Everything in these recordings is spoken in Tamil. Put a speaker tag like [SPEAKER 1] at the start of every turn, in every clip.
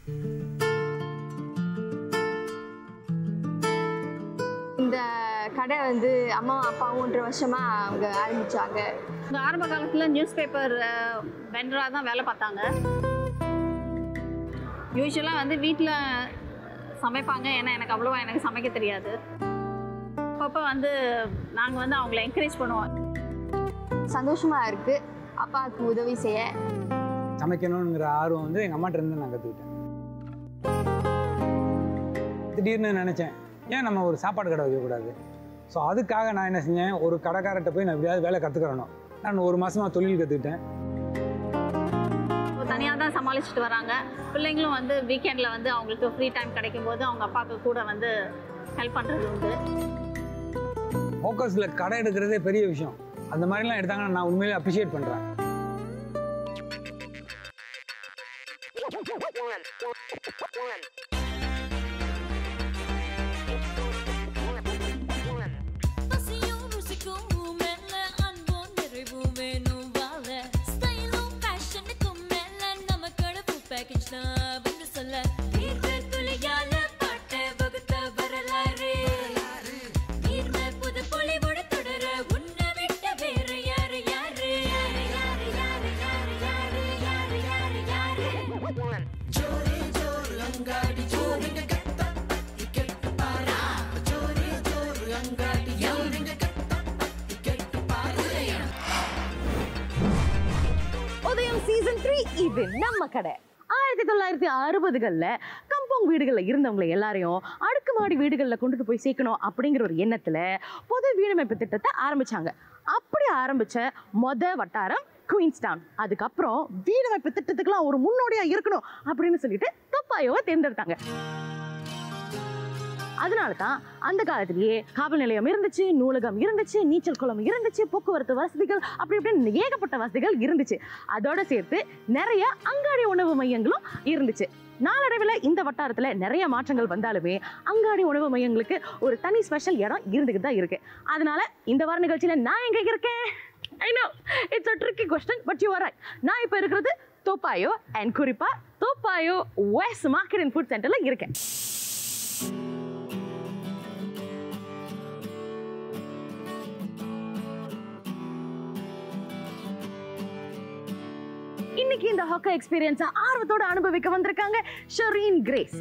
[SPEAKER 1] இந்த கடை வந்து அம்மா அப்பாவும் ஒன்றரை வருஷமா அவங்க ஆரம்பிச்சாங்க
[SPEAKER 2] இந்த ஆரம்ப காலத்தில் நியூஸ் பேப்பர் வெண்டராக தான் வேலை பார்த்தாங்க யூஸ்வலாக வந்து வீட்டில் சமைப்பாங்க ஏன்னா எனக்கு அவ்வளோவா எனக்கு சமைக்க தெரியாது அப்பப்போ வந்து நாங்கள் வந்து அவங்கள என்கரேஜ் பண்ணுவோம்
[SPEAKER 1] சந்தோஷமா இருக்கு அப்பாவுக்கு உதவி செய்ய
[SPEAKER 3] சமைக்கணுங்கிற ஆர்வம் வந்து எங்கள் அம்மாட்ட இருந்து நான் கற்றுக்கிட்டேன் திடீர்னு நினச்சேன் ஏன் நம்ம ஒரு சாப்பாடு கடை வைக்கக்கூடாது ஸோ அதுக்காக நான் என்ன செஞ்சேன் ஒரு கடைக்காரர்கிட்ட போய் நான் எப்படியாவது வேலை கற்றுக்கிறணும் நான் ஒரு மாதமாக தொழில் கற்றுக்கிட்டேன்
[SPEAKER 2] தனியாக தான் சமாளிச்சுட்டு வராங்க பிள்ளைங்களும் வந்து வீக்கெண்டில் வந்து அவங்களுக்கு ஃப்ரீ டைம் கிடைக்கும் போது அவங்க அப்பாவுக்கு கூட வந்து ஹெல்ப் பண்ணுறது உண்டு
[SPEAKER 3] ஃபோக்கஸில் கடை எடுக்கிறதே பெரிய விஷயம் அந்த மாதிரிலாம் எடுத்தாங்கன்னா நான் உண்மையிலே அப்ரிஷியேட் பண்ணுறேன்
[SPEAKER 4] பசியும் ருசிக்கும் மேல அன்பும் நிறைவும் வேணும் வாழ ஸ்டைலும் ஃபேஷனுக்கும் மேல நம்ம கடப்பு பேக்கேஜ் தான் வந்து சொல்ல தீர்க்க துளியால பாட்ட வகுத்த வரலாறு நீர்ம புது பொலிவோட தொடர உன்னை விட்ட வேற யாரு யாரு யாரு யாரு யாரு யாரு யாரு யாரு யாரு யாரு
[SPEAKER 5] உதயம் சீசன் த்ரீ இது நம்ம கடை ஆயிரத்தி தொள்ளாயிரத்தி அறுபதுகளில் கம்பவுண்ட் வீடுகளில் இருந்தவங்களை எல்லாரையும் அடுக்குமாடி வீடுகளில் கொண்டுட்டு போய் சேர்க்கணும் அப்படிங்கிற ஒரு எண்ணத்தில் பொது வீடமைப்பு திட்டத்தை ஆரம்பிச்சாங்க அப்படி ஆரம்பிச்ச மொத வட்டாரம் குயின்ஸ்டவுன் அதுக்கப்புறம் வீடமைப்பு திட்டத்துக்குலாம் ஒரு முன்னோடியா இருக்கணும் அப்படின்னு சொல்லிட்டு தொப்பாயோவை தேர்ந்தெடுத்தாங்க அதனால தான் அந்த காலத்திலேயே காவல் நிலையம் இருந்துச்சு நூலகம் இருந்துச்சு நீச்சல் குளம் இருந்துச்சு போக்குவரத்து வசதிகள் அப்படி இப்படின்னு ஏகப்பட்ட வசதிகள் இருந்துச்சு அதோட சேர்த்து நிறைய அங்காடி உணவு மையங்களும் இருந்துச்சு நாளடைவில் இந்த வட்டாரத்தில் நிறைய மாற்றங்கள் வந்தாலுமே அங்காடி உணவு மையங்களுக்கு ஒரு தனி ஸ்பெஷல் இடம் இருந்துக்கிட்டு தான் இருக்கு அதனால இந்த வார நிகழ்ச்சியில் நான் எங்க இருக்கேன் I know it's a tricky question but you are நான் இப்போ இருக்கிறது தோப்பாயோ அண்ட் குறிப்பா Toa Payoh west market and food சென்டர்ல இருக்கேன் இன்னைக்கு இந்த ஹாக்கா எக்ஸ்பீரியன்ஸை ஆர்வத்தோட அனுபவிக்க வந்திருக்காங்க ஷெரீன் கிரேஸ்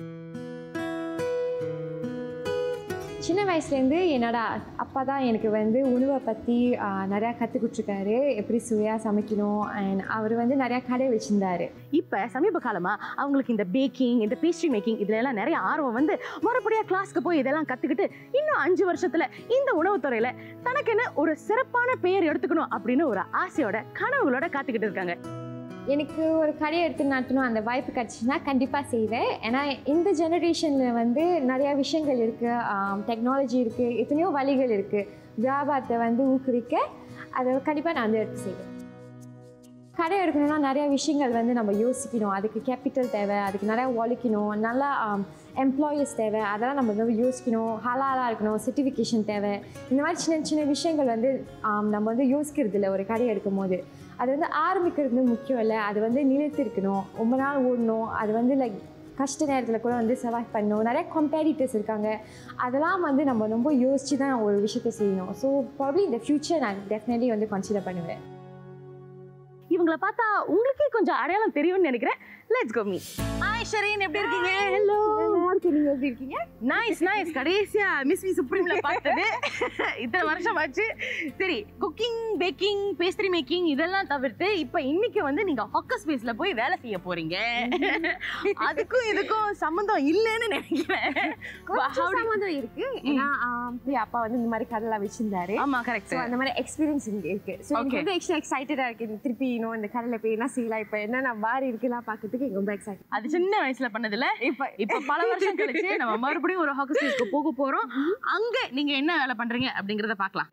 [SPEAKER 1] சின்ன வயசுலேருந்து என்னோட அப்பா தான் எனக்கு வந்து உணவை பற்றி நிறையா கற்றுக் கொடுத்துருக்காரு எப்படி சுவையாக சமைக்கணும் அண்ட் அவர் வந்து நிறையா கடை வச்சுருந்தாரு
[SPEAKER 5] இப்போ சமீப காலமா அவங்களுக்கு இந்த பேக்கிங் இந்த பேஸ்ட்ரி மேக்கிங் இதுல எல்லாம் நிறைய ஆர்வம் வந்து மறுபடியா கிளாஸ்க்கு போய் இதெல்லாம் கத்துக்கிட்டு இன்னும் அஞ்சு வருஷத்துல இந்த உணவுத்துறையில தனக்கென ஒரு சிறப்பான பெயர் எடுத்துக்கணும் அப்படின்னு ஒரு ஆசையோட கனவுகளோட காத்துக்கிட்டு இருக்காங்க
[SPEAKER 1] எனக்கு ஒரு கடையை எடுத்து நடத்தணும் அந்த வாய்ப்பு கிடச்சின்னா கண்டிப்பாக செய்வேன் ஏன்னா இந்த ஜெனரேஷனில் வந்து நிறையா விஷயங்கள் இருக்குது டெக்னாலஜி இருக்குது எத்தனையோ வழிகள் இருக்குது வியாபாரத்தை வந்து ஊக்குவிக்க அதை கண்டிப்பாக நான் வந்து எடுத்து செய்வேன் கடை எடுக்கணும்னா நிறைய விஷயங்கள் வந்து நம்ம யோசிக்கணும் அதுக்கு கேபிட்டல் தேவை அதுக்கு நிறையா உழைக்கணும் நல்லா எம்ப்ளாயீஸ் தேவை அதெல்லாம் நம்ம வந்து யோசிக்கணும் ஹலாலாக இருக்கணும் சர்டிஃபிகேஷன் தேவை இந்த மாதிரி சின்ன சின்ன விஷயங்கள் வந்து ஆம், நம்ம வந்து யோசிக்கிறது இல்லை ஒரு கடை எடுக்கும் போது அது வந்து ஆரம்பிக்கிறது வந்து முக்கியம் இல்லை அது வந்து நிலைத்து இருக்கணும் ரொம்ப நாள் ஓடணும் அது வந்து லைக் கஷ்ட நேரத்தில் கூட வந்து சர்வைவ் பண்ணணும் நிறைய கம்பேரிட்டர்ஸ் இருக்காங்க அதெல்லாம் வந்து நம்ம ரொம்ப யோசித்து தான் ஒரு விஷயத்தை செய்யணும் ஸோ ப்ராப்ளி இந்த ஃப்யூச்சர் நான் டெஃபினெட்லி வந்து கன்சிடர் பண்ணுவேன்
[SPEAKER 5] இவங்கள பார்த்தா உங்களுக்கே கொஞ்சம் அடையாளம் தெரியும்னு நினைக்கிறேன் let's go me hi Shereen எப்படி இருக்கீங்க ஹலோ
[SPEAKER 1] நீங்கள் எப்படி இருக்கீங்க
[SPEAKER 5] நைஸ் நைஸ் கடைசியா மிஸ் மீ சுப்ரீம்ல பார்த்தது இத்தனை வருஷம் ஆச்சு சரி குக்கிங் பேக்கிங் பேஸ்ட்ரி மேக்கிங் இதெல்லாம் தவிர்த்து இப்போ இன்னைக்கு வந்து நீங்க ஹாக்கர் ஸ்பேஸ்ல போய் வேலை செய்ய போறீங்க அதுக்கும் இதுக்கும் சம்மந்தம் இல்லைன்னு நினைக்கிறேன் How do-
[SPEAKER 1] சம்மந்தம் இருக்கு ஏன்னா ஆம், என் அப்பா வந்து இந்த மாதிரி கடைலாம் வச்சிருந்தாரு
[SPEAKER 5] ஆமா கரெக்ட்
[SPEAKER 1] ஸோ அந்த மாதிரி எக்ஸ்பீரியன்ஸ் இங்கே இருக்கு ஸோ எனக்கு
[SPEAKER 5] Okay.
[SPEAKER 1] வந்து எக்ஸ்ட்ரா எக்ஸைட்டடாக இருக்கு இது திருப்பி இன்னும் இந்த கடையில் போய் என்ன செய்யலாம் இப்போ என்னென்ன பார் இருக்குலாம் பார்க்கறதுக்கு எனக்கு ரொம்ப எக்ஸைட்
[SPEAKER 5] அது சின்ன வயசுல பண்ணதுல இப்ப இப்ப பல வருஷம் கழிச்சு நம்ம மறுபடியும் ஒரு ஹாக்கர் ஸ்பேஸ்க்கு போக போறோம் அங்க நீங்க என்ன வேலை பண்றீங்க அப்படிங்கறத பார்க்கலாம்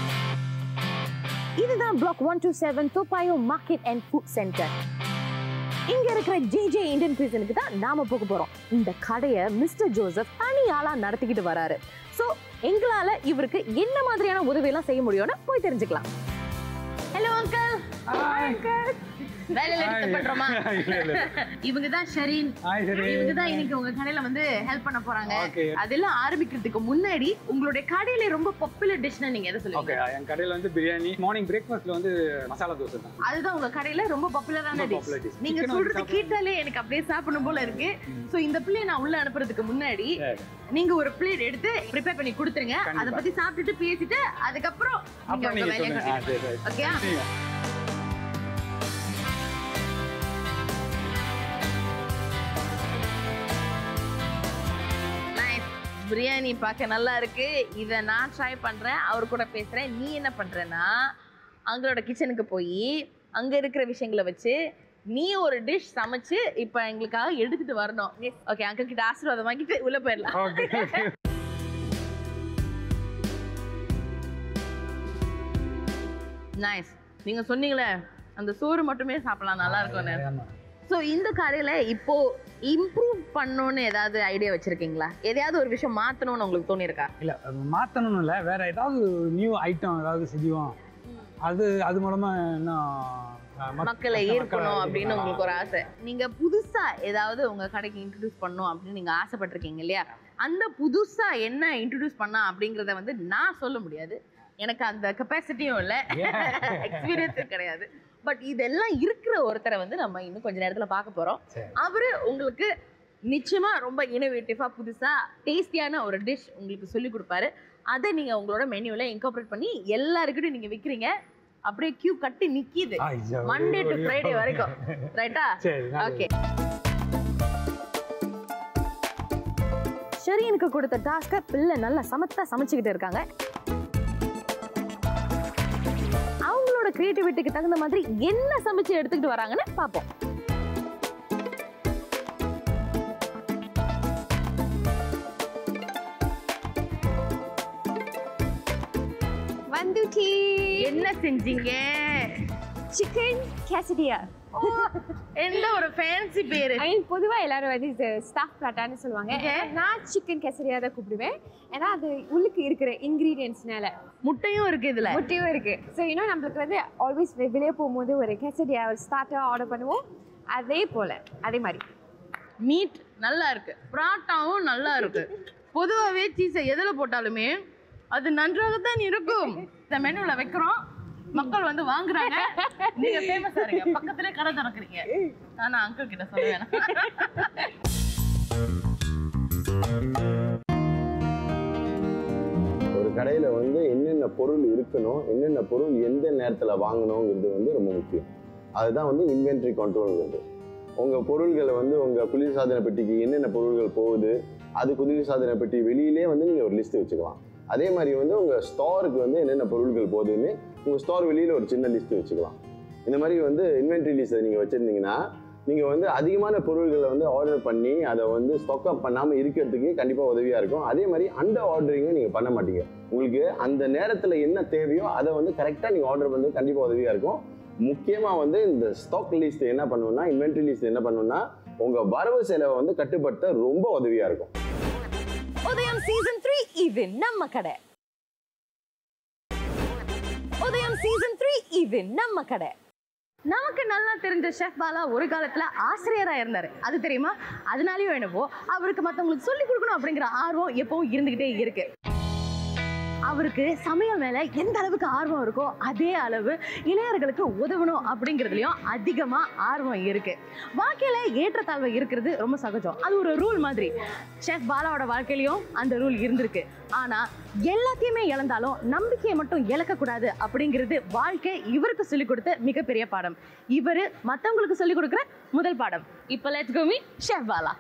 [SPEAKER 5] இதுதான் block one two seven Toa Payoh market and food centre இங்க இருக்கிற ஜேஜே இந்தியன் கியூசனுக்கு தான் நாம போக போறோம் இந்த கடையை மிஸ்டர் ஜோசப் தனி ஆளா நடத்திக்கிட்டு வராரு சோ எங்களால இவருக்கு என்ன மாதிரியான உதவி எல்லாம் செய்ய முடியும்னு போய் தெரிஞ்சுக்கலாம் ஹலோ அங்கிள் வேலையில டிஸ்டர்ப் பண்றோமா
[SPEAKER 3] இல்ல இல்ல
[SPEAKER 5] இவங்க தான் ஷரீன்
[SPEAKER 3] ஹாய் சரி
[SPEAKER 5] இவங்க தான் இன்னைக்கு உங்க கடையில வந்து ஹெல்ப் பண்ண போறாங்க
[SPEAKER 3] Okay.
[SPEAKER 5] அதெல்லாம் ஆரம்பிக்கிறதுக்கு முன்னாடி உங்களுடைய கடையில ரொம்ப பாப்புலர் டிஷ்னா நீங்க எதை சொல்லுவீங்க
[SPEAKER 3] ஓகே என் கடையில் வந்து பிரியாணி மார்னிங் பிரேக்ஃபாஸ்ட்ல வந்து மசாலா தோசை தான்
[SPEAKER 5] அதுதான் உங்க கடையில ரொம்ப பாப்புலரான
[SPEAKER 3] ரொம்ப
[SPEAKER 5] டிஷ்
[SPEAKER 3] popular dish.
[SPEAKER 5] நீங்க
[SPEAKER 3] Chicken வந்து
[SPEAKER 5] சொல்றது
[SPEAKER 3] சாப்பிட-
[SPEAKER 5] கேட்டாலே எனக்கு அப்படியே சாப்பிடணும் போல இருக்கு சோ இந்த பிள்ளைய நான் உள்ள அனுப்புறதுக்கு முன்னாடி
[SPEAKER 3] சரி.
[SPEAKER 5] நீங்க ஒரு பிளேட் எடுத்து ப்ரிப்பேர் பண்ணி கொடுத்துருங்க அத
[SPEAKER 3] கண்டிப்பா.
[SPEAKER 5] பத்தி சாப்பிட்டுட்டு பேசிட்டு அதுக்கப்புறம் நீங்க
[SPEAKER 3] அப்புறம்
[SPEAKER 5] உங்க
[SPEAKER 3] நீங்க
[SPEAKER 5] வேலையை
[SPEAKER 3] சொல்லுங்க ஆ, சரி சரி
[SPEAKER 5] ஓகே
[SPEAKER 3] சரிங்க.
[SPEAKER 5] நைஸ் பிரியாணி பார்க்க நல்லா இருக்கு இதை நான் ட்ரை பண்றேன் அவர் கூட பேசுறேன் நீ என்ன பண்றேன்னா அவங்களோட கிச்சனுக்கு போய் அங்க இருக்கிற விஷயங்களை வச்சு நீ ஒரு டிஷ் சமைச்சு இப்போ எங்களுக்காக எடுத்துட்டு வரணும் ஓகே அங்கிள் கிட்ட ஆசீர்வாதம் வாங்கிட்டு உள்ள போயிடலாம்
[SPEAKER 3] ஓகே ஓகே
[SPEAKER 5] நைஸ் நீங்க சொன்னீங்களே அந்த சோறு மட்டுமே சாப்பிடலாம் நல்லா இருக்கும்னு
[SPEAKER 3] ஆமா.
[SPEAKER 5] ஸோ இந்த கடையில இப்போ இம்ப்ரூவ் பண்ணணும்னு ஏதாவது ஐடியா வச்சிருக்கீங்களா எதையாவது ஒரு விஷயம் மாத்தணும்னு உங்களுக்கு தோணியிருக்கா
[SPEAKER 3] இல்ல அது மாத்தணும்னு இல்ல வேற ஏதாவது நியூ ஐட்டம் ஏதாவது செய்வோம் அது அது மூலமா இன்னும் அஹ், மக்-
[SPEAKER 5] மக்களை
[SPEAKER 3] மக்களை
[SPEAKER 5] ஈர்க்கணும்
[SPEAKER 3] இது
[SPEAKER 5] அப்படின்னு
[SPEAKER 3] பண்ணலாம்.
[SPEAKER 5] உங்களுக்கு ஒரு ஆசை நீங்க புதுசா ஏதாவது உங்க கடைக்கு இன்ட்ரடியூஸ் பண்ணணும் அப்படின்னு நீங்க ஆசைப்பட்டிருக்கீங்க இல்லையா அந்த புதுசா என்ன இன்ட்ரடியூஸ் பண்ணா அப்படிங்கறத வந்து நான் சொல்ல முடியாது எனக்கு அந்த கெப்பாசிட்டியும் இல்லை எக்ஸ்பீரியன்ஸும் கிடையாது பட் இதெல்லாம் இருக்கிற ஒருத்தரை வந்து நம்ம இன்னும் கொஞ்ச நேரத்துல பார்க்க போறோம்
[SPEAKER 3] சரி.
[SPEAKER 5] அவரு உங்களுக்கு நிச்சயமா ரொம்ப இனோவேட்டிவா புதுசா டேஸ்டியான ஒரு டிஷ் உங்களுக்கு சொல்லி கொடுப்பாரு அதை நீங்க உங்களோட மெனுவில் இன்கார்பரேட் பண்ணி எல்லாருக்கிட்டும் நீங்க விற்கிறீங்க அப்படியே கியூ கட்டி நிக்கிது
[SPEAKER 3] ஐயோ,
[SPEAKER 5] மண்டே டு
[SPEAKER 3] ஐயோ.
[SPEAKER 5] ஃப்ரைடே வரைக்கும் ரைட்டா
[SPEAKER 3] சரி நல்லது.
[SPEAKER 5] ஓகே ஷெரீனுக்கு கொடுத்த டாஸ்க்கை பிள்ளை நல்லா சமத்தா சமைச்சுக்கிட்டு இருக்காங்க அவங்களோட கிரியேட்டிவிட்டிக்கு தகுந்த மாதிரி என்ன சமைச்சு எடுத்துக்கிட்டு வராங்கன்னு பார்ப்போம்
[SPEAKER 1] வந்துட்டி
[SPEAKER 5] என்ன செஞ்சீங்க
[SPEAKER 1] சிக்கன் கேசடியா
[SPEAKER 5] ஓ, என்ன ஒரு ஃபேன்சி பேரு
[SPEAKER 1] ஐ மீன் பொதுவாக எல்லாரும் வந்து இது ஸ்டாஃப் பிளாட்டான்னு சொல்லுவாங்க
[SPEAKER 5] Okay.
[SPEAKER 1] நான் சிக்கன் கேசரியா தான் கூப்பிடுவேன் ஏன்னா அது உள்ளுக்கு இருக்கிற இன்க்ரீடியன்ஸ்னால
[SPEAKER 5] முட்டையும் இருக்கு இதுல
[SPEAKER 1] முட்டையும் இருக்கு ஸோ இன்னும் நம்மளுக்கு வந்து ஆல்வேஸ் வெளியே போகும்போது ஒரு கேசரியா ஒரு ஸ்டார்டர் ஆர்டர் பண்ணுவோம் அதே போல அதே மாதிரி
[SPEAKER 5] மீட் நல்லா இருக்கு பராட்டாவும் நல்லா இருக்கு பொதுவாகவே சீஸை எதில் போட்டாலுமே அது நன்றாகத்தான் இருக்கும் இந்த மெனுவில் வைக்கிறோம் மக்கள் வந்து வாங்குறாங்க நீங்க ஃபேமஸ் ஆறீங்க பக்கத்துல கடை திறக்கிறீங்க ஆனா அங்கிள் கிட்ட சொல்ல வேணாம்
[SPEAKER 6] ஒரு கடையில் வந்து என்னென்ன பொருள் இருக்கணும் என்னென்ன பொருள் எந்த நேரத்தில் வாங்கணுங்கிறது வந்து ரொம்ப முக்கியம் அதுதான் வந்து இன்வென்ட்ரி கண்ட்ரோல்ங்கிறது உங்கள் பொருள்களை வந்து உங்கள் குளிர்சாதன பெட்டிக்கு என்னென்ன பொருள்கள் போகுது அது குளிர்சாதன பெட்டி வெளியிலே வந்து நீங்கள் ஒரு லிஸ்ட் வச்சுக்கலாம் அதே மாதிரி வந்து உங்கள் ஸ்டோருக்கு வந்து என்னென்ன பொருள்கள் போகுதுன்னு உங்கள் ஸ்டோர் வெளியில் ஒரு சின்ன லிஸ்ட் வச்சுக்கலாம் இந்த மாதிரி வந்து இன்வென்ட்ரி லிஸ்ட்டை நீங்கள் வச்சுருந்தீங்கன்னா நீங்கள் வந்து அதிகமான பொருள்களை வந்து ஆர்டர் பண்ணி அதை வந்து ஸ்டாக் அப் பண்ணாமல் இருக்கிறதுக்கு கண்டிப்பாக உதவியாக இருக்கும் அதே மாதிரி அண்டர் ஆர்டரிங்கை நீங்கள் பண்ண மாட்டீங்க உங்களுக்கு அந்த நேரத்தில் என்ன தேவையோ அதை வந்து கரெக்டாக நீங்கள் ஆர்டர் பண்ணது கண்டிப்பாக உதவியாக இருக்கும் முக்கியமாக வந்து இந்த ஸ்டாக் லிஸ்ட் என்ன பண்ணுவோம்னா இன்வென்ட்ரி லிஸ்ட் என்ன பண்ணுவோம்னா உங்கள் வரவு செலவை வந்து கட்டுப்படுத்த ரொம்ப உதவியாக இருக்கும்
[SPEAKER 5] உதயம் சீசன் த்ரீ இது நம்ம கடை உதயம் சீசன் த்ரீ இது நம்ம கடை நமக்கு நல்லா தெரிஞ்ச ஷெஃப் பாலா ஒரு காலத்துல ஆசிரியரா இருந்தாரு அது தெரியுமா அதனாலயும் என்னவோ அவருக்கு மத்தவங்களுக்கு சொல்லி கொடுக்கணும் அப்படிங்கிற ஆர்வம் எப்பவும் இருந்துகிட்டே இருக்கு அவருக்கு சமையல் மேல எந்த அளவுக்கு ஆர்வம் இருக்கோ அதே அளவு இளையர்களுக்கு உதவணும் அப்படிங்கிறதுலயும் அதிகமா ஆர்வம் இருக்கு வாழ்க்கையில ஏற்றத்தாழ்வு இருக்கிறது ரொம்ப சகஜம் அது ஒரு ரூல் மாதிரி ஷெஃப் பாலாவோட வாழ்க்கையிலயும் அந்த ரூல் இருந்திருக்கு ஆனா எல்லாத்தையுமே இழந்தாலும் நம்பிக்கையை மட்டும் இழக்கக்கூடாது அப்படிங்கிறது வாழ்க்கை இவருக்கு சொல்லிக் கொடுத்த மிகப்பெரிய பாடம் இவரு மத்தவங்களுக்கு சொல்லிக் கொடுக்குற முதல் பாடம் இப்போ லெட்ஸ் கோமி ஷெஃப் பாலா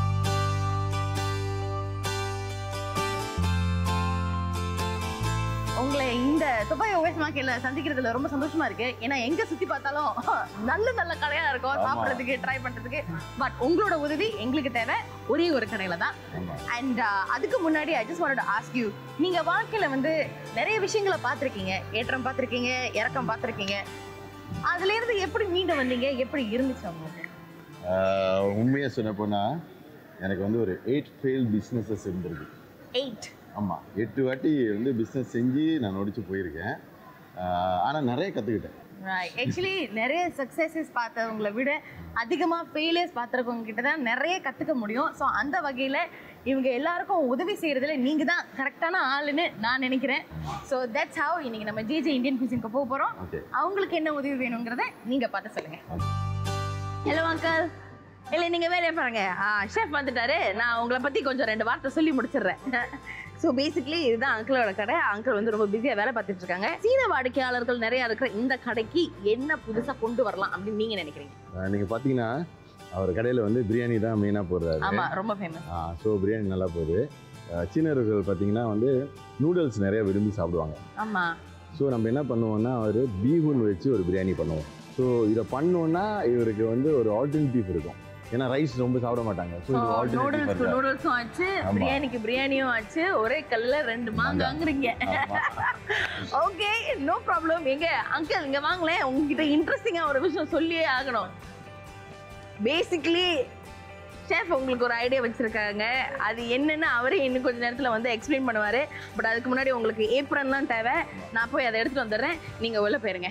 [SPEAKER 5] உங்களை இந்த துபாய் ஓவேஸ் மார்க்கெட்ல சந்திக்கிறதுல ரொம்ப சந்தோஷமா இருக்கு ஏன்னா எங்க சுத்தி பார்த்தாலும் நல்ல நல்ல கடையா இருக்கும்
[SPEAKER 6] ஆமா.
[SPEAKER 5] சாப்பிடுறதுக்கு ட்ரை பண்றதுக்கு பட் உங்களோட உதவி எங்களுக்கு தேவை ஒரே ஒரு கடையில தான்
[SPEAKER 6] ஆமா.
[SPEAKER 5] அண்ட் அதுக்கு முன்னாடி I just want ask you நீங்க வாழ்க்கையில வந்து நிறைய விஷயங்களை பார்த்திருக்கீங்க ஏற்றம் பார்த்திருக்கீங்க இறக்கம் பார்த்திருக்கீங்க அதுல இருந்து எப்படி மீண்டு வந்தீங்க எப்படி இருந்துச்சு உங்களுக்கு
[SPEAKER 6] ஆஹ் உண்மையை சொல்ல போனால் எனக்கு வந்து ஒரு எயிட் ஃபெயில் பிஸ்னஸஸ் இருந்திருக்கு
[SPEAKER 5] எயிட்
[SPEAKER 6] ஆமாம் எட்டு வாட்டி வந்து பிஸ்னஸ் செஞ்சு நான் நொடிச்சு போயிருக்கேன் ஆனால் நிறைய கற்றுக்கிட்டேன்
[SPEAKER 5] ஆக்சுவலி நிறைய சக்ஸஸஸ் பார்த்தவங்களை விட அதிகமாக ஃபெயிலியர்ஸ் பார்த்துருக்கவங்க கிட்ட தான் நிறைய கற்றுக்க முடியும் ஸோ அந்த வகையில் இவங்க எல்லாருக்கும் உதவி செய்கிறதுல நீங்கள் தான் கரெக்டான ஆளுன்னு நான் நினைக்கிறேன் ஸோ தட்ஸ் ஹவ் இன்னைக்கு நம்ம ஜேஜே இந்தியன் குசினுக்கு போக போகிறோம்
[SPEAKER 6] Okay.
[SPEAKER 5] அவங்களுக்கு என்ன உதவி வேணுங்கிறத நீங்கள் பார்த்து சொல்லுங்கள் ஹலோ அங்கிள் இல்லை நீங்கள் வேலையை பாருங்க ஆ ஷெஃப் வந்துட்டாரு நான் உங்களை பற்றி கொஞ்சம் ரெண்டு வார்த்தை சொல்லி முடிச்சிடுறேன் ஸோ பேசிக்லி இதுதான் அங்கிளோட கடை அங்கிள் வந்து ரொம்ப பிஸியாக வேலை பார்த்துட்டு இருக்காங்க சீன வாடிக்கையாளர்கள் நிறைய இருக்கிற இந்த கடைக்கு என்ன புதுசாக கொண்டு வரலாம் அப்படின்னு நீங்கள் நினைக்கிறீங்க
[SPEAKER 6] அஹ் நீங்க பாத்தீங்கன்னா அவர் கடையில வந்து பிரியாணி தான் மெயினாக போடுறாரு
[SPEAKER 5] ஆமாம் ரொம்ப ஃபேமஸ்
[SPEAKER 6] ஸோ பிரியாணி நல்லா போகுது அஹ் சீனர்கள் பார்த்தீங்கன்னா வந்து நூடுல்ஸ் நிறைய விரும்பி சாப்பிடுவாங்க
[SPEAKER 5] ஆமாம்
[SPEAKER 6] ஸோ நம்ம என்ன பண்ணுவோம்னா ஒரு பீஃபுன் வச்சு ஒரு பிரியாணி பண்ணுவோம் ஸோ இதை பண்ணோன்னா இவருக்கு வந்து ஒரு ஆல்டர்னேட்டிவ் இருக்கும் ஏன்னா ரைஸ் ரொம்ப சாப்பிட மாட்டாங்க ஸோ இது ஆல்டர்னேட்டிவ்
[SPEAKER 5] நூடுல்ஸ்க்கு நூடுல்ஸும் ஆச்சு
[SPEAKER 6] ஆமா.
[SPEAKER 5] பிரியாணிக்கு பிரியாணியும் ஆச்சு ஒரே கல்ல ரெண்டு மாங்காங்கிறீங்க ஓகே நோ ப்ராப்ளம் எங்க அங்கிள் இங்க வாங்களேன் உங்ககிட்ட இன்ட்ரெஸ்டிங்கா ஒரு விஷயம் சொல்லியே ஆகணும் பேசிக்கலி ஷெஃப் உங்களுக்கு ஒரு ஐடியா வச்சிருக்காங்க அது என்னன்னு அவரே இன்னும் கொஞ்ச நேரத்தில் வந்து எக்ஸ்பிளைன் பண்ணுவார் பட் அதுக்கு முன்னாடி உங்களுக்கு ஏப்ரன்லாம் தேவை நான் போய் அதை எடுத்துட்டு வந்துடுறேன் நீங்கள் உள்ள போயிருங்க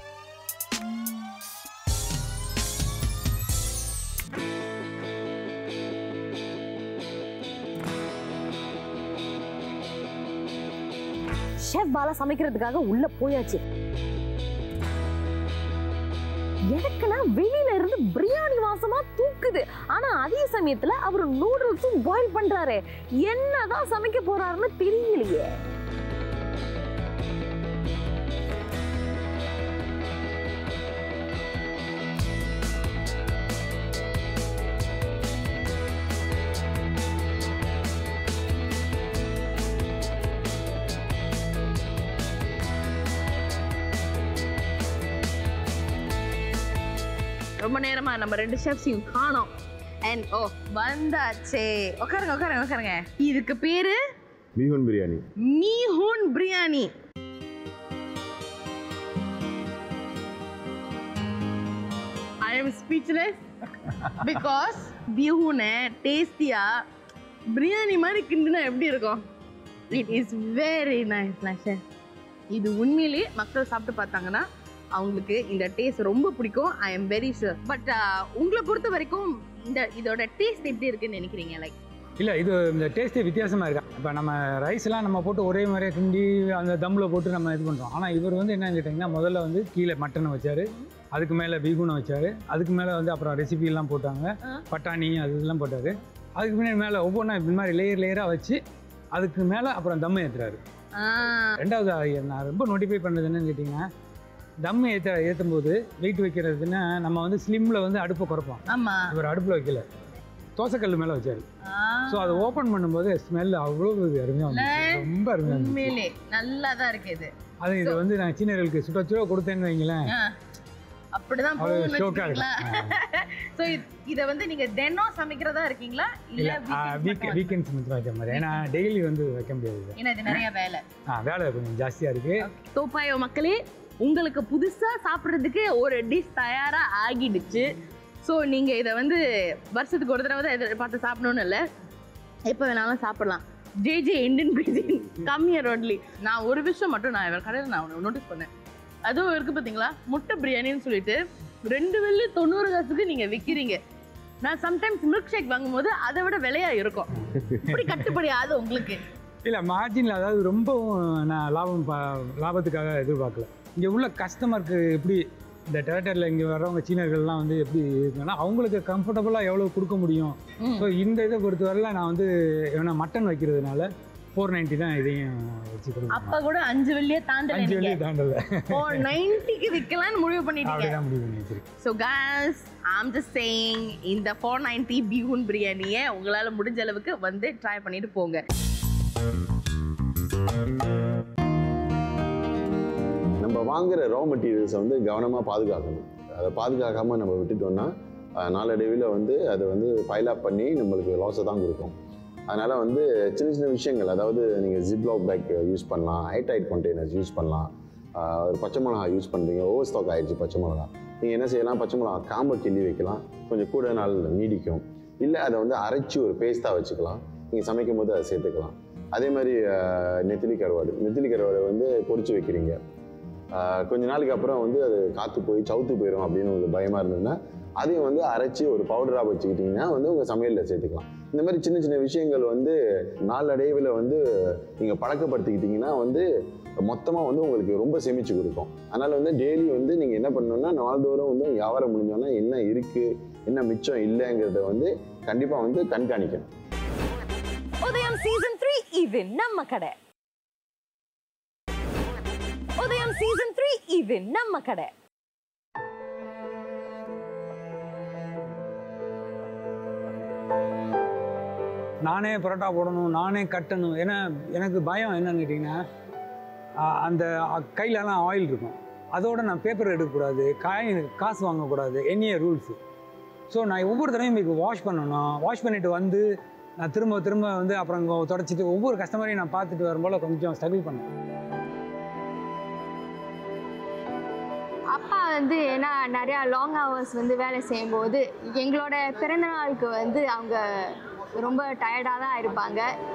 [SPEAKER 5] ஷெஃப் பாலா சமைக்கிறதுக்காக உள்ள போயாச்சு எனக்குன்னா வெளியில இருந்து பிரியாணி வாசமா தூக்குது ஆனா அதே சமயத்துல அவர் நூடுல்ஸும் பாயில் பண்றாரு என்னதான் சமைக்க போறாருன்னு தெரியலையே ரொம்ப நேரமா நம்ம ரெண்டு ஷெஃப்ஸையும் காணோம் அண்ட் ஓ வந்தாச்சே உட்காருங்க உட்காருங்க உட்காருங்க இதுக்கு பேரு
[SPEAKER 6] bee hoon biryani
[SPEAKER 5] mee hoon biryani I am speechless because பீஹூனை டேஸ்டியா பிரியாணி மாதிரி கிண்டுனா எப்படி இருக்கும் it is very nice chef இது உண்மையிலேயே மக்கள் சாப்பிட்டு பார்த்தாங்கன்னா அவங்களுக்கு இந்த டேஸ்ட் ரொம்ப பிடிக்கும் I am very sure but உங்களை பொறுத்த வரைக்கும் இந்த இதோட டேஸ்ட் எப்படி இருக்குன்னு நினைக்கிறீங்க லைக்
[SPEAKER 3] இல்லை இது இந்த டேஸ்ட்டே வித்தியாசமாக இருக்கா இப்போ நம்ம ரைஸ்லாம் நம்ம போட்டு ஒரே மாதிரியே கிண்டி அந்த தம்மில் போட்டு நம்ம இது பண்ணுறோம் ஆனால் இவர் வந்து என்னன்னு கேட்டிங்கன்னா முதல்ல வந்து கீழே மட்டனை வச்சார் அதுக்கு மேலே பீகுனை வச்சார் அதுக்கு மேலே வந்து அப்புறம் ரெசிபிலாம் போட்டாங்க
[SPEAKER 5] ஆ.
[SPEAKER 3] பட்டாணி அது இதெல்லாம் போட்டார் அதுக்கு முன்னாடி மேலே ஒவ்வொன்றா இது மாதிரி லேயர் லேயராக வச்சு அதுக்கு மேலே அப்புறம் தம்மை ஏற்றுறாரு ரெண்டாவது அது நான் ரொம்ப நோட்டிஃபை பண்ணுறது என்னன்னு கேட்டிங்கன்னா தம் ஏற்ற ஏற்றும் போது வெயிட் வைக்கிறதுன்னா நம்ம வந்து ஸ்லிம்மில் வந்து அடுப்பை குறைப்போம்
[SPEAKER 5] ஆமா
[SPEAKER 3] இவர் அடுப்பில் வைக்கல தோசைக்கல் மேலே வச்சார் ஸோ அதை ஓப்பன் பண்ணும்போது ஸ்மெல் அவ்வளோ அருமையாக வந்துச்சு ரொம்ப அருமையாக இருந்துச்சு
[SPEAKER 5] உண்மையிலே நல்லா தான் இருக்கு இது
[SPEAKER 3] அது இது வந்து நான் சீனர்களுக்கு சுட சுட கொடுத்தேன்னு வைங்களேன்
[SPEAKER 5] ஆ. அப்படிதான்
[SPEAKER 3] அவ்வளோ
[SPEAKER 5] போகும்னு
[SPEAKER 3] ஷோக்காக
[SPEAKER 5] வச்சுக்கீங்களா?
[SPEAKER 3] இருக்கும்
[SPEAKER 5] So, இ- இத வந்து நீங்க தினம் சமைக்கிறதா இருக்கீங்களா இல்ல
[SPEAKER 3] இல்லை
[SPEAKER 5] weekends
[SPEAKER 3] வீக்
[SPEAKER 5] மட்டுமா?
[SPEAKER 3] வீக்கெண்ட்ஸ் மட்டும் வைக்க மாதிரி ஏன்னா டெய்லி வந்து வைக்க முடியாது இது.
[SPEAKER 5] ஏன்னா இது நிறைய வேலை
[SPEAKER 3] ஆ வேலை கொஞ்சம் ஜாஸ்தியாக இருக்குது
[SPEAKER 5] தோப்பாயோ மக்களே உங்களுக்கு புதுசா சாப்பிட்றதுக்கு ஒரு டிஷ் தயாரா ஆகிடுச்சு ஸோ நீங்க இதை வந்து வருஷத்துக்கு ஒரு தடவை தான் இதை பார்த்து சாப்பிடணும்னு இல்லை எப்போ வேணாலும் சாப்பிடலாம் ஜே ஜே இந்தியன் cuisine கம்மியர் ரோட்லி நான் ஒரு விஷயம் மட்டும் நான் இவர் கடையில் நான் நோட்டீஸ் பண்ணேன் அதுவும் இருக்கு பார்த்தீங்களா முட்டை பிரியாணின்னு சொல்லிட்டு ரெண்டு வெள்ளி தொண்ணூறு காசுக்கு நீங்க விற்கிறீங்க நான் சம்டைம்ஸ் மில்க் ஷேக் வாங்கும்போது அதை விட விலையா இருக்கும் இப்படி கட்டுப்படி ஆகுது உங்களுக்கு
[SPEAKER 3] இல்லை மார்ஜினில் அதாவது ரொம்பவும் நான் லாபம் பா லாபத்துக்காக எதிர்பார்க்கல இங்கே உள்ள கஸ்டமருக்கு எப்படி இந்த டெரட்டரில் இங்கே வர்றவங்க சீனர்கள்லாம் வந்து எப்படி இருக்குன்னா அவங்களுக்கு கம்ஃபர்டபுளாக எவ்வளோ கொடுக்க முடியும்
[SPEAKER 5] ம்.
[SPEAKER 3] ஸோ இந்த இதை பொறுத்தவரையில் நான் வந்து ஏன்னா மட்டன் வைக்கிறதுனால ஃபோர் நைன்ட்டி தான் இதையும் வச்சு
[SPEAKER 5] அப்ப
[SPEAKER 3] கொடுப்பேன்
[SPEAKER 5] கூட அஞ்சு வெள்ளியே தாண்டல
[SPEAKER 3] அஞ்சு
[SPEAKER 5] நீங்க
[SPEAKER 3] வழி தாண்டல
[SPEAKER 5] ஃபோர் நைன்ட்டிக்கு விற்கலாம்னு முடிவு பண்ணிட்டீங்க
[SPEAKER 3] அப்படிதான் முடிவு பண்ணி வச்சிருக்கேன்
[SPEAKER 5] so case am just saying இந்த ஃபோர் நைன்ட்டி பீஹூன் பிரியாணியை உங்களால் முடிஞ்ச அளவுக்கு வந்து ட்ரை பண்ணிட்டு போங்க
[SPEAKER 6] நம்ம வாங்குற ரா மெட்டீரியல்ஸை வந்து கவனமாக பாதுகாக்கணும் அதை பாதுகாக்காமல் நம்ம விட்டுட்டோம்னா அஹ், நாளடைவில் வந்து அதை வந்து பைலப் பண்ணி நம்மளுக்கு லாஸை தான் கொடுக்கும் அதனால் வந்து சின்ன சின்ன விஷயங்கள் அதாவது நீங்கள் ஜிப்லாக் பேக் யூஸ் பண்ணலாம் ஐடைட் கண்டெய்னர்ஸ் யூஸ் பண்ணலாம் அஹ், ஒரு பச்சை மிளகா யூஸ் பண்ணுறீங்க ஓவர் ஸ்டாக் ஆயிடுச்சு பச்சை மிளகா நீங்கள் என்ன செய்யலாம் பச்சை மிளகா காம்பை கிள்ளி வைக்கலாம் கொஞ்சம் கூட நாள் நீடிக்கும் இல்லை அதை வந்து அரைச்சி ஒரு பேஸ்ட்டாக வச்சுக்கலாம் நீங்கள் சமைக்கும் போது அதை சேர்த்துக்கலாம் அதே மாதிரி அஹ், நெத்திலி கருவாடு நெத்திலி கருவாடு வந்து பொரிச்சு வைக்கிறீங்க ஆஹ் கொஞ்ச நாளுக்கு அப்புறம் வந்து அது காற்று போய் சவுத்து போயிடும் அப்படின்னு உங்களுக்கு பயமாக இருந்ததுன்னா அதையும் வந்து அரைச்சி ஒரு பவுடராக வச்சுக்கிட்டிங்கன்னா வந்து உங்கள் சமையலில் சேர்த்துக்கலாம் இந்த மாதிரி சின்ன சின்ன விஷயங்கள் வந்து நாளடைவில் வந்து நீங்கள் பழக்கப்படுத்திக்கிட்டிங்கன்னா வந்து மொத்தமாக வந்து உங்களுக்கு ரொம்ப சேமிச்சு கொடுக்கும் அதனால் வந்து டெய்லி வந்து நீங்கள் என்ன பண்ணணும்னா நாள்தோறும் வந்து வியாபாரம் முடிஞ்சோன்னா என்ன இருக்குது என்ன மிச்சம் இல்லைங்கிறத வந்து கண்டிப்பாக வந்து கண்காணிக்கணும்
[SPEAKER 5] உதயம் சீசன் த்ரீ இது நம்ம கடை உதயம் சீசன் த்ரீ இது நம்ம கடை
[SPEAKER 3] நானே பரோட்டா போடணும் நானே கட்டணும் ஏன்னா எனக்கு பயம் என்னன்னு கேட்டிங்கன்னா ஆஹ் அந்த கையிலலாம் ஆயில் இருக்கும் அதோட நான் பேப்பர் எடுக்கக்கூடாது காய் காசு வாங்கக்கூடாது என்னைய ரூல்ஸு ஸோ நான் ஒவ்வொரு தடவையும் இப்போ வாஷ் பண்ணணும் வாஷ் பண்ணிட்டு வந்து நான் திரும்ப திரும்ப வந்து அப்புறம் இங்க தொடச்சிட்டு ஒவ்வொரு கஸ்டமரையும் நான் பார்த்துட்டு வரும்போது கொஞ்சம் ஸ்ட்ரகிள் பண்ணேன்
[SPEAKER 1] அப்பா வந்து ஏன்னா நிறையா லாங் ஹவர்ஸ் வந்து வேலை செய்யும்போது எங்களோட பிறந்த நாளுக்கு வந்து அவங்க ரொம்ப டயர்டாக தான் இருப்பாங்க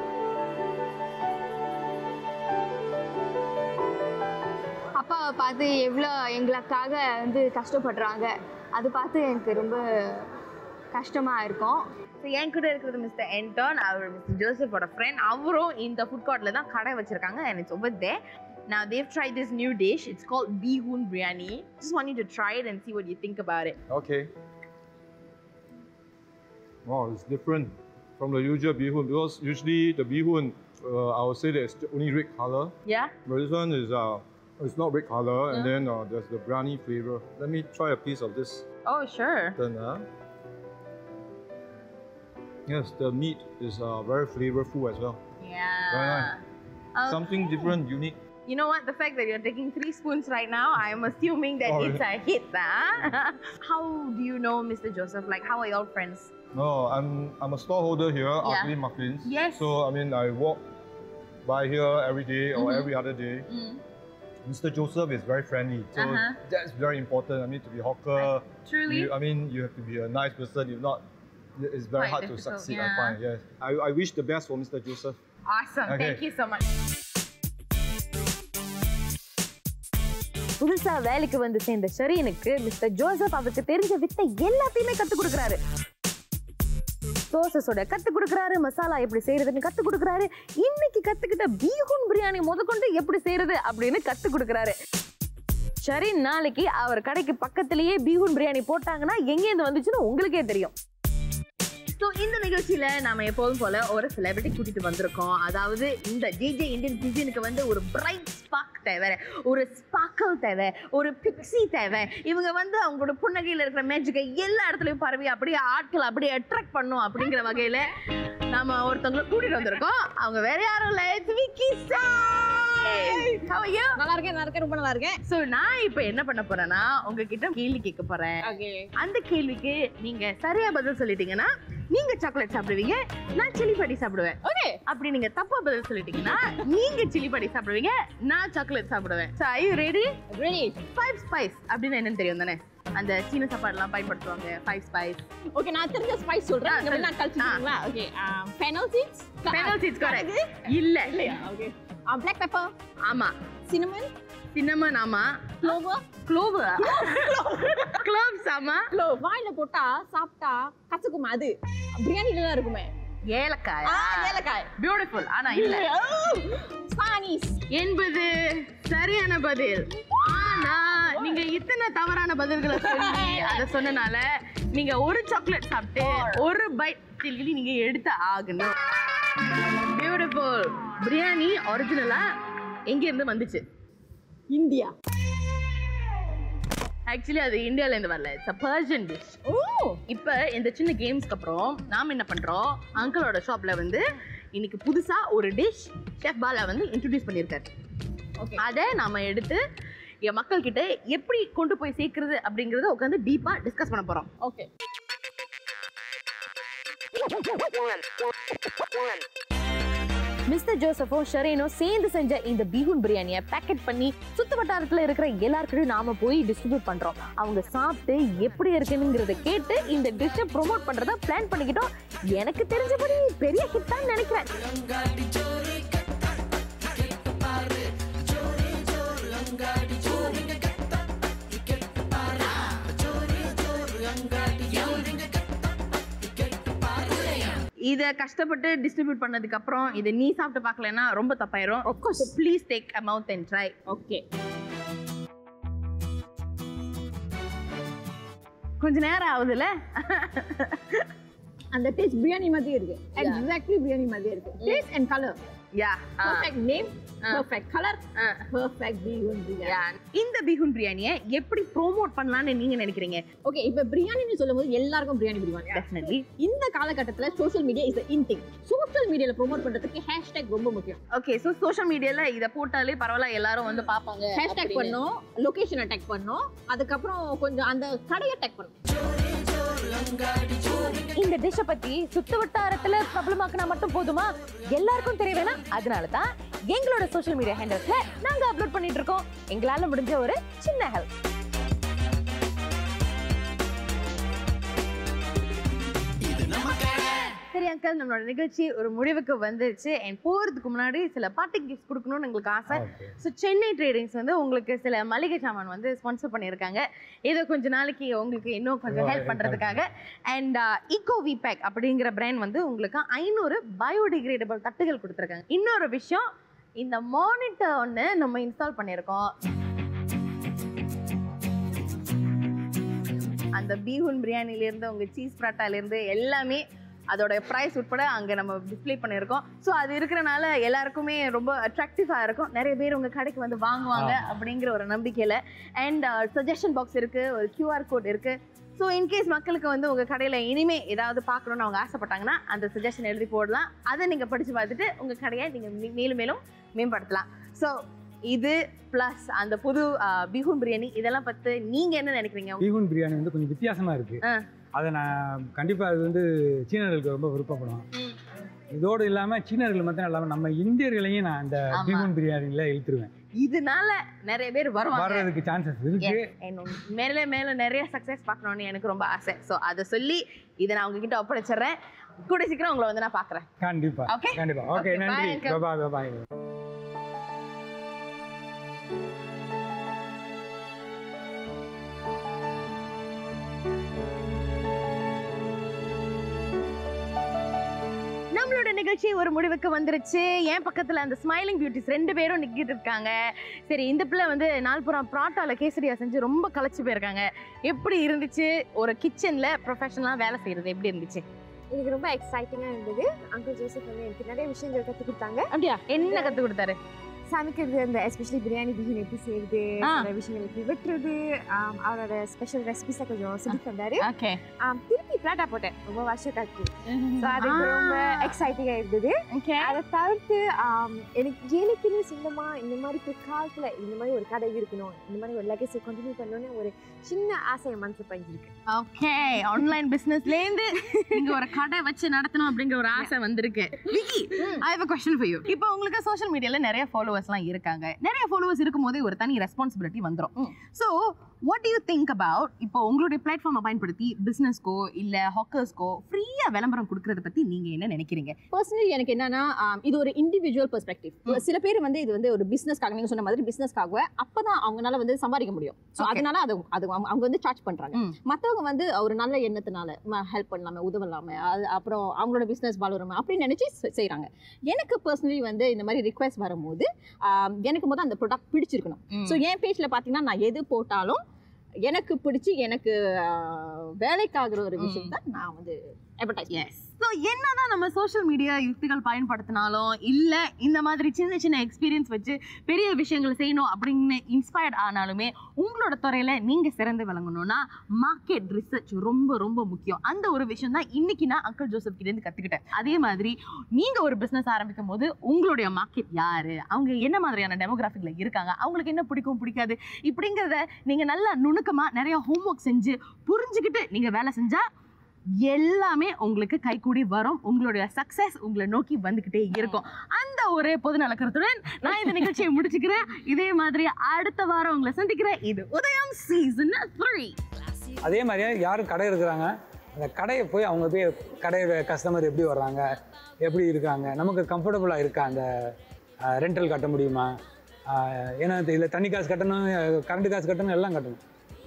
[SPEAKER 1] அப்பாவை பார்த்து எவ்வளோ எங்களுக்காக வந்து கஷ்டப்படுறாங்க அது பார்த்து எனக்கு ரொம்ப கஷ்டமாக இருக்கும்
[SPEAKER 5] ஸோ என் கூட இருக்கிறது மிஸ்டர் என்டான் அவர் மிஸ்டர் ஜோசஃபோட ஃப்ரெண்ட் அவரும் இந்த ஃபுட் கோர்ட்டில் தான் கடை வச்சிருக்காங்க and it's over there now they've tried this new dish it's called bihun biryani just want you to try it and see what you think about it
[SPEAKER 7] Okay. Wow, it's different from the usual bihun because usually the bihun, uh, I would say that it's only red color,
[SPEAKER 5] yeah
[SPEAKER 7] but this one is uh, it's not red color, and then uh, there's the biryani flavor. Let me try a piece of this.
[SPEAKER 5] oh sure
[SPEAKER 7] Then, uh, yes, the meat is uh, very flavorful as well.
[SPEAKER 5] yeah Um,
[SPEAKER 7] Something different, unique.
[SPEAKER 5] You know what? The fact that you're taking three spoons right now, I'm assuming that
[SPEAKER 7] Oh,
[SPEAKER 5] it's a hit. Huh? how do you know Mr. Joseph? Like, how are y'all friends?
[SPEAKER 7] No, I'm I'm a storeholder here,
[SPEAKER 5] Yeah.
[SPEAKER 7] Arkley Muffins.
[SPEAKER 5] Yes.
[SPEAKER 7] So I mean, I walk by here every day or
[SPEAKER 5] Mhm.
[SPEAKER 7] every other day.
[SPEAKER 5] Mm.
[SPEAKER 7] Mr. Joseph is very friendly, so
[SPEAKER 5] Uh-huh.
[SPEAKER 7] that's very important. I mean, to be hawker,
[SPEAKER 5] Truly?
[SPEAKER 7] you, I mean, you have to be a nice person. If not, it's very
[SPEAKER 5] Quite
[SPEAKER 7] hard to
[SPEAKER 5] difficult,
[SPEAKER 7] succeed.
[SPEAKER 5] yeah.
[SPEAKER 7] I find. Yes, I, I wish the best for Mr. Joseph.
[SPEAKER 5] Awesome.
[SPEAKER 7] Okay.
[SPEAKER 5] Thank you so much.
[SPEAKER 8] புதுசா வேலைக்கு வந்து சேர்ந்த ஷரீனுக்கு மிஸ்டர் ஜோசப் அவருக்கு தெரிஞ்ச வித்தை எல்லாத்தையுமே கத்து கொடுக்குறாரு சோசஸோட கத்து கொடுக்குறாரு மசாலா எப்படி செய்யறதுன்னு கத்து கொடுக்குறாரு இன்னைக்கு கத்துக்கிட்ட பீஹூன் பிரியாணி முதற்கொண்டு எப்படி செய்யறது அப்படின்னு கத்து கொடுக்குறாரு ஷரீன் நாளைக்கு அவர் கடைக்கு பக்கத்திலேயே பீஹூன் பிரியாணி போட்டாங்கன்னா எங்கேருந்து வந்துச்சுன்னு உங்களுக்கே தெரியும்
[SPEAKER 5] ஸோ இந்த நிகழ்ச்சியில நாம எப்போதும் போல ஒரு செலிபிரிட்டி கூட்டிட்டு வந்திருக்கோம் அதாவது இந்த ஜேஜே இந்தியன் கியூசினுக்கு வந்து ஒரு பிரைட் ஸ்பார்க் தேவை ஒரு ஸ்பார்க்கல் தேவை ஒரு பிக்ஸி தேவை இவங்க வந்து அவங்களோட புன்னகையில் இருக்கிற மேஜிக்கை எல்லா இடத்துலயும் பரவி அப்படியே ஆட்கள் அப்படியே அட்ராக்ட் பண்ணும் அப்படிங்கிற வகையில நாம ஒருத்தவங்களை கூட்டிட்டு வந்திருக்கோம் அவங்க வேற யாரும் இல்ல it's Vicky How are you?
[SPEAKER 2] நல்லா இருக்கேன் நல்லா இருக்கேன் ரொம்ப நல்லா இருக்கேன்
[SPEAKER 5] So, நான் இப்ப என்ன பண்ண போறேன்னா உங்ககிட்ட கேள்வி கேட்க போறேன்
[SPEAKER 2] ஓகே
[SPEAKER 5] அந்த கேள்விக்கு நீங்க சரியா பதில் சொல்லிட்டீங்கன்னா நீங்க சாக்லேட் சாப்பிடுவீங்க நான் சில்லி படி சாப்பிடுவேன்
[SPEAKER 2] ஓகே
[SPEAKER 5] அப்படி நீங்க தப்பா பதில் சொல்லிட்டீங்கன்னா நீங்க சில்லி படி சாப்பிடுவீங்க நான் சாக்லேட் சாப்பிடுவேன் So, are you ready
[SPEAKER 2] ready
[SPEAKER 5] five spice அப்படின்னு என்னன்னு தெரியும் தானே அந்த சீன சாப்பாடுலாம் பயன்படுத்துவாங்க ஃபைவ் ஸ்பைஸ்
[SPEAKER 2] ஓகே நான் தெரிஞ்ச ஸ்பைஸ் சொல்றேன்
[SPEAKER 5] ஆ,
[SPEAKER 2] நீங்க
[SPEAKER 5] சொல்லு.
[SPEAKER 2] வேணா கழிச்சுங்களா okay fennel seeds
[SPEAKER 5] fennel seeds correct இல்ல
[SPEAKER 2] இல்லையா ஓகே பிளாக் பெப்பர்
[SPEAKER 5] ஆமா
[SPEAKER 2] சினமன்
[SPEAKER 5] சின்னமன் ஆமா
[SPEAKER 2] க்ளோவர்
[SPEAKER 5] க்ளோவ் க்ளோவ்ஸ் ஆமா
[SPEAKER 2] க்ளோ வாயில போட்டா சாப்பிட்டா கசக்குமா அது பிரியாணில தான் இருக்குமே
[SPEAKER 5] ஏலக்காய்
[SPEAKER 2] ஆ ஏலக்காய்
[SPEAKER 5] பியூட்டிஃபுல் ஆனா இல்ல
[SPEAKER 2] ஸ்பானிஷ்
[SPEAKER 5] என்பது சரியான பதில் ஆனா நீங்க இத்தனை தவறான பதில்களை சொல்லி அத சொன்னனால நீங்க ஒரு சாக்லேட் சாப்பிட்டு ஒரு பைட் சில்லி நீங்க எடுத்து ஆகணும் பியூட்டிஃபுல் பிரியாணி ஒரிஜினலா எங்க இருந்து வந்துச்சு
[SPEAKER 2] இந்தியா
[SPEAKER 5] ஆக்சுவலி அது இந்தியால இருந்து வரல it's a Persian dish
[SPEAKER 2] oh
[SPEAKER 5] இப்போ இந்த சின்ன கேம்ஸ்க்கு அப்புறம் நாம என்ன பண்றோம் அங்கிளோட ஷாப்ல வந்து இன்னைக்கு புதுசா ஒரு டிஷ் ஷெஃப் பாலா வந்து இன்ட்ரடியூஸ் பண்ணியிருக்காரு
[SPEAKER 2] ஓகே
[SPEAKER 5] அதை நாம எடுத்து என் மக்கள் கிட்ட எப்படி கொண்டு போய் சேர்க்கறது அப்படிங்கறத உட்காந்து டீப்பா டிஸ்கஸ் பண்ண போறோம்
[SPEAKER 2] ஓகே
[SPEAKER 8] மிஸ்டர் ஜோசஃபோ ஷரீனோ சேர்ந்து செஞ்ச இந்த பீகுன் பிரியாணியை பேக்கெட் பண்ணி சுத்து வட்டாரத்துல இருக்கிற எல்லாருக்கிட்டையும் நாம போய் டிஸ்ட்ரிபியூட் பண்றோம் அவங்க சாப்பிட்டு எப்படி இருக்குங்கிறத கேட்டு இந்த டிஷ்ஷை ப்ரோமோட் பண்றத பிளான் பண்ணிக்கிட்டோம் எனக்கு தெரிஞ்சபடி பெரிய ஹிட் தான் நினைக்கிறேன்
[SPEAKER 5] இதை கஷ்டப்பட்டு டிஸ்ட்ரிபியூட் பண்ணதுக்கு அப்புறம் இதை நீ சாப்பிட்டு பார்க்கலன்னா ரொம்ப தப்பாயிரும்
[SPEAKER 8] course
[SPEAKER 5] please take a mouth and try
[SPEAKER 8] okay
[SPEAKER 5] கொஞ்ச நேரம் ஆகுதுல்ல
[SPEAKER 8] அந்த டேஸ்ட் பிரியாணி மாதிரியே இருக்கு எக்ஸாக்ட்லி பிரியாணி மாதிரியே இருக்கு taste and colour
[SPEAKER 5] yeah
[SPEAKER 8] perfect name perfect colour perfect bee hoon biryani
[SPEAKER 5] இந்த பீஹூன் பிரியாணியை எப்படி ப்ரோமோட் பண்ணலாம்னு நீங்க நினைக்கிறீங்க
[SPEAKER 8] ஓகே இப்போ பிரியாணின்னு சொல்லும்போது எல்லாருக்கும் பிரியாணி பிரியாணி
[SPEAKER 5] டெஃபினெட்லி
[SPEAKER 8] இந்த காலகட்டத்தில் social media is in thing social மீடியால ப்ரோமோட் பண்றதுக்கு ஹேஷ்டேக் ரொம்ப முக்கியம்
[SPEAKER 5] ஓகே ஸோ சோஷியல் மீடியால இதை போட்டாலே பரவாயில்ல எல்லாரும் வந்து பார்ப்பாங்க
[SPEAKER 8] ஹேஷ்டேக் பண்ணோம் லொகேஷனை டேக் பண்ணோம் அதுக்கப்புறம் கொஞ்சம் அந்த கடையை டேக் பண்ணோம்
[SPEAKER 9] இந்த டிஷ்ஷை பத்தி சுத்து வட்டாரத்துல பிரபலமாக்குனா மட்டும் போதுமா எல்லாருக்கும் தெரிய வேணாம் அதனால தான் எங்களோட சோஷியல் மீடியா ஹேண்டல்ஸ்ல நாங்க அப்லோட் பண்ணிட்டு இருக்கோம் எங்களால முடிஞ்ச ஒரு சின்ன ஹெல்ப்
[SPEAKER 5] சரி அங்கிள் நம்மளோட நிகழ்ச்சி ஒரு முடிவுக்கு வந்துருச்சு அண்ட் போகிறதுக்கு முன்னாடி சில பார்ட்டி கிஃப்ட் கொடுக்கணும்னு எங்களுக்கு ஆசை
[SPEAKER 3] ஓகே
[SPEAKER 5] ஸோ சென்னை ட்ரேடிங்ஸ் வந்து உங்களுக்கு சில மளிகை சாமான் வந்து ஸ்பான்சர் பண்ணியிருக்காங்க ஏதோ கொஞ்ச நாளைக்கு உங்களுக்கு இன்னும் கொஞ்சம் ஹெல்ப் பண்ணுறதுக்காக அண்ட் ஈகோ வி பேக் அப்படிங்கிற பிராண்ட் வந்து உங்களுக்கு ஐநூறு பயோடிகிரேடபிள் தட்டுகள் கொடுத்துருக்காங்க இன்னொரு விஷயம் இந்த மானிட்டர் ஒன்று நம்ம இன்ஸ்டால் பண்ணியிருக்கோம் அந்த பீஹூன் பிரியாணிலேருந்து உங்கள் சீஸ் பராட்டாலேருந்து எல்லாமே அதோட ப்ரைஸ் உட்பட அங்கே நம்ம டிஸ்ப்ளே பண்ணியிருக்கோம் ஸோ அது இருக்கிறனால எல்லாருக்குமே ரொம்ப அட்ராக்டிவாக இருக்கும் நிறைய பேர் உங்கள் கடைக்கு வந்து வாங்குவாங்க அப்படிங்கிற ஒரு நம்பிக்கையில் அண்ட் சஜஷன் பாக்ஸ் இருக்குது ஒரு கியூஆர் கோட் இருக்குது ஸோ இன்கேஸ் மக்களுக்கு வந்து உங்கள் கடையில் இனிமே ஏதாவது பார்க்கணுன்னு அவங்க ஆசைப்பட்டாங்கன்னா அந்த சஜஷன் எழுதி போடலாம் அதை நீங்கள் படித்து பார்த்துட்டு உங்கள் கடையை நீங்கள் மேலும் மேலும் மேம்படுத்தலாம் ஸோ இது ப்ளஸ் அந்த புது பிஹூன் பிரியாணி இதெல்லாம் பற்றி நீங்கள் என்ன நினைக்கிறீங்க
[SPEAKER 3] பீகுன் பிரியாணி வந்து கொஞ்சம் வித்தியாசமா இருக்கு
[SPEAKER 5] ஆ.
[SPEAKER 3] அதை நான் கண்டிப்பா அது வந்து சீனர்களுக்கு ரொம்ப விருப்பப்படுவேன்
[SPEAKER 5] ம்.
[SPEAKER 3] இதோடு இல்லாம சீனர்கள் மட்டும் இல்லாம நம்ம இந்தியர்களையும் நான் அந்த
[SPEAKER 5] ஆமா.
[SPEAKER 3] பீகுன் பிரியாணியில இழுத்துருவேன்
[SPEAKER 5] இதனால நிறைய பேர் வருவாங்க
[SPEAKER 3] வர்றதுக்கு சான்சஸ் இருக்கு
[SPEAKER 5] இன்னும் மேலே மேலே நிறைய சக்ஸஸ் பார்க்கணும்னு எனக்கு ரொம்ப ஆசை ஸோ அதை சொல்லி இதை நான் உங்ககிட்ட ஒப்படைச்சிடுறேன் கூட சீக்கிரம் உங்களை வந்து நான் பார்க்குறேன்
[SPEAKER 3] கண்டிப்பா
[SPEAKER 5] Okay?
[SPEAKER 3] கண்டிப்பா ஓகே
[SPEAKER 5] Okay, bye,
[SPEAKER 3] நன்றி
[SPEAKER 5] uncle.
[SPEAKER 3] பாய் பாய்
[SPEAKER 5] நம்மளோட நிகழ்ச்சி ஒரு முடிவுக்கு வந்துருச்சு என் பக்கத்தில் அந்த ஸ்மைலிங் பியூட்டிஸ் ரெண்டு பேரும் நிக்கிட்டு இருக்காங்க சரி இந்த பிள்ளை வந்து நால்புறம் ப்ராட்டால கேசரியா செஞ்சு ரொம்ப களைச்சு போயிருக்காங்க எப்படி இருந்துச்சு ஒரு கிச்சனில் ப்ரொஃபஷனலாக வேலை செய்கிறது எப்படி இருந்துச்சு
[SPEAKER 1] எனக்கு ரொம்ப எக்ஸைட்டிங்காக இருந்தது அங்கிள் ஜோசப் வந்து எனக்கு நிறைய விஷயங்கள் கற்றுக் கொடுத்தாங்க
[SPEAKER 5] அப்படியா என்ன கற்றுக் கொடுத்தாரு
[SPEAKER 1] சமைக்கிறது அந்த எஸ்பெஷலி பிரியாணி பிஹின் எப்படி செய்யுது
[SPEAKER 5] ஆ.
[SPEAKER 1] சில விஷயங்கள் எப்படி வெட்டுறது ஆம், அவரோட ஸ்பெஷல் ரெசிபிஸை கொஞ்சம் சொல்லி தந்தாரு
[SPEAKER 5] ஓகே
[SPEAKER 1] ஆம், திருப்பி பிளாட்டா போட்டேன் ரொம்ப வருஷம் கழிச்சு ஸோ அது ரொம்ப எக்ஸைட்டிங்காக இருந்தது
[SPEAKER 5] ஓகே
[SPEAKER 1] அதை தவிர்த்து ஆம், எனக்கு எனக்குன்னு சொந்தமா இந்த மாதிரி பிற்காலத்தில் இந்த மாதிரி ஒரு கடை இருக்கணும் இந்த மாதிரி ஒரு லெகசி கண்டினியூ பண்ணணும்னு ஒரு சின்ன ஆசை என் மனசு பதிஞ்சிருக்கு
[SPEAKER 5] ஓகே ஆன்லைன் பிசினஸ்லேருந்து இங்க ஒரு கடை வச்சு நடத்தணும் அப்படிங்கிற ஒரு ஆசை வந்திருக்கு Vicky I have a question for you இப்போ உங்களுக்கு சோஷியல் மீடியால நிறைய ஃபாலோவர்ஸ்லாம் இருக்காங்க நிறைய ஃபாலோவர்ஸ் இருக்கும்போதே ஒரு தனி ரெஸ்பான்சிபிலிட்டி வந்துரும் so what do you think about இப்போ உங்களுடைய பிளாட்ஃபார்மை பயன்படுத்தி பிசினஸ்க்கோ இல்ல ஹாக்கர்ஸ்க்கோ ஃப்ரீயா விளம்பரம் கொடுக்கறத பத்தி நீங்க என்ன நினைக்கிறீங்க
[SPEAKER 8] பர்சனலி எனக்கு என்னன்னா ஆம், இது ஒரு இண்டிவிஜுவல் பெர்ஸ்பெக்டிவ் சில பேர் வந்து இது வந்து ஒரு பிசினஸ்க்காக நீங்க சொன்ன மாதிரி பிசினஸ்க்காக அப்பதான் அவங்களால வந்து சம்பாதிக்க முடியும் ஸோ
[SPEAKER 5] Okay.
[SPEAKER 8] அதனால அது அது அவங்க அவங்க வந்து சார்ஜ் பண்றாங்க
[SPEAKER 5] ம்.
[SPEAKER 8] மத்தவங்க வந்து ஒரு நல்ல எண்ணத்தினால ஹெல்ப் பண்ணலாமே உதவலாமே அது அப்புறம் அவங்களோட பிசினஸ் வளருமே அப்படின்னு நினைச்சு செ- செய்றாங்க எனக்கு பர்சனலி வந்து இந்த மாதிரி ரிக்வெஸ்ட் வரும்போது ஆம், எனக்கு முதல் அந்த ப்ராடக்ட் பிடிச்சிருக்கணும் ஸோ என் பேஜ்ல பாத்தீங்கன்னா நான் எது போட்டாலும் எனக்கு பிடிச்சி எனக்கு ஆ, வேலைக்காகிற ஒரு விஷயம் தான் நான் வந்து advertise
[SPEAKER 5] எஸ் ஸோ என்னதான் நம்ம சோஷியல் மீடியா யுக்திகள் பயன்படுத்தினாலும் இல்லை இந்த மாதிரி சின்ன சின்ன எக்ஸ்பீரியன்ஸ் வச்சு பெரிய விஷயங்கள் செய்யணும் அப்படின்னு இன்ஸ்பயர்ட் ஆனாலுமே உங்களோட துறையில் நீங்கள் சிறந்து விளங்கணும்னா மார்க்கெட் ரிசர்ச் ரொம்ப ரொம்ப முக்கியம் அந்த ஒரு விஷயம் தான் இன்னைக்கு நான் அங்கிள் ஜோசப் கிட்டேருந்து கற்றுக்கிட்டேன் அதே மாதிரி நீங்கள் ஒரு பிஸ்னஸ் ஆரம்பிக்கும் போது உங்களுடைய மார்க்கெட் யார் அவங்க என்ன மாதிரியான டெமோகிராஃபிக்கில் இருக்காங்க அவங்களுக்கு என்ன பிடிக்கும் பிடிக்காது இப்படிங்கிறத நீங்கள் நல்லா நுணுக்கமாக நிறைய ஹோம்ஒர்க் செஞ்சு புரிஞ்சுக்கிட்டு நீங்கள் வேலை செஞ்சால் எல்லாமே உங்களுக்கு கைகூடி வரும் உங்களுடைய சக்சஸ் உங்களை நோக்கி வந்துக்கிட்டே இருக்கும் அந்த ஒரு பொது நலக்கரத்துடன் நான் இந்த நிகழ்ச்சியை முடிச்சுக்கிறேன் இதே மாதிரி அடுத்த வாரம் உங்களை சந்திக்கிறேன் இது உதயம் சீசன் த்ரீ
[SPEAKER 3] அதே மாதிரியே யாரும் கடை இருக்கிறாங்க அந்த கடையை போய் அவங்க போய் கடை கஸ்டமர் எப்படி வர்றாங்க எப்படி இருக்காங்க நமக்கு கம்ஃபர்டபுளாக இருக்கா அந்த ரெண்டல் கட்ட முடியுமா ஆஹ் ஏன்னா இதில் தண்ணி காசு கட்டணும் கரண்ட் காசு கட்டணும் எல்லாம் கட்டணும்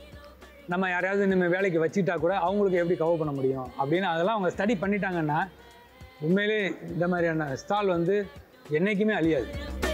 [SPEAKER 3] நம்ம யாரையாவது நம்ம வேலைக்கு வச்சுட்டா கூட அவங்களுக்கு எப்படி கவர் பண்ண முடியும் அப்படின்னு அதெல்லாம் அவங்க ஸ்டடி பண்ணிட்டாங்கன்னா உண்மையிலே இந்த மாதிரியான ஸ்டால் வந்து என்றைக்குமே அழியாது